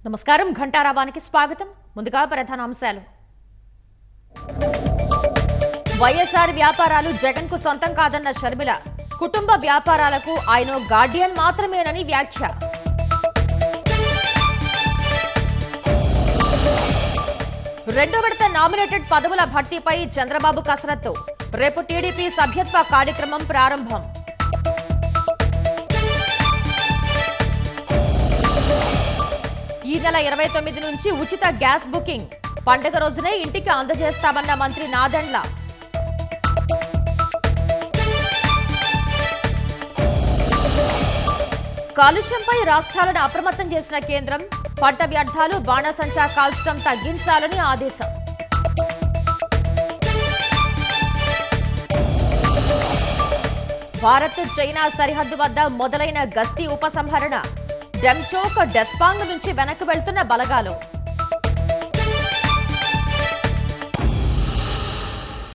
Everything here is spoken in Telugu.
నమస్కారం ఘంటారావానికి స్వాగతం ముందుగా ప్రధాన అంశాలు వైఎస్ఆర్ వ్యాపారాలు జగన్ కు సొంతం కాదన్న షర్మిల కుటుంబ వ్యాపారాలకు ఆయన గార్డియన్ మాత్రమేనని వ్యాఖ్య రెండో విడత నామినేటెడ్ పదవుల భర్తీపై చంద్రబాబు కసరత్తు రేపు టీడీపీ సభ్యత్వ కార్యక్రమం ప్రారంభం ఈ నెల ఇరవై తొమ్మిది నుంచి ఉచిత గ్యాస్ బుకింగ్ పండుగ రోజునే ఇంటికి అందజేస్తామన్న మంత్రి నాదెండ్ల కాలుష్యంపై రాష్ట్రాలను అప్రమత్తం చేసిన కేంద్రం పంట వ్యర్థాలు బాణసంచా కాల్చడం తగ్గించాలని ఆదేశం భారత్ చైనా సరిహద్దు వద్ద మొదలైన గస్తీ ఉపసంహరణ డెమ్చోక్ డెస్పాంగ్ నుంచి వెనక్కి వెళ్తున్న బలగాలు